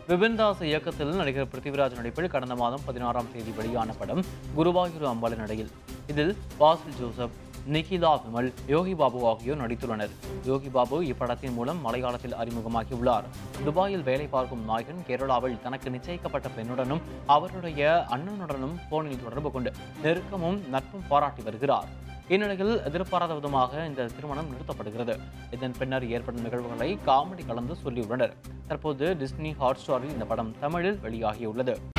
விபின் தாஸ் இயக்கத்தில் நடிகர் பிருத்திவிராஜ் நடிப்பில் கடந்த மாதம் பதினாறாம் தேதி வெளியான படம் குருவாயூர் அம்பாளின் நடையில் இதில் வாசில் ஜோசப் நிகிலா விமல் யோகி பாபு ஆகியோர் நடித்துள்ளனர் யோகி பாபு இப்படத்தின் மூலம் மலையாளத்தில் அறிமுகமாகியுள்ளார் துபாயில் வேலை பார்க்கும் நாயகன் கேரளாவில் தனக்கு நிச்சயிக்கப்பட்ட பெண்ணுடனும் அவருடைய அண்ணனுடனும் போனில் தொடர்பு கொண்டு நெருக்கமும் நட்பும் பாராட்டி வருகிறார் இந்நிலையில் எதிர்பாராத விதமாக இந்த திருமணம் நிறுத்தப்படுகிறது இதன் பின்னர் ஏற்படும் நிகழ்வுகளை காமெடி கலந்து சொல்லியுள்ளனர் தற்போது டிஸ்னி ஹாட் ஸ்டாரில் இந்த படம் தமிழில் வெளியாகியுள்ளது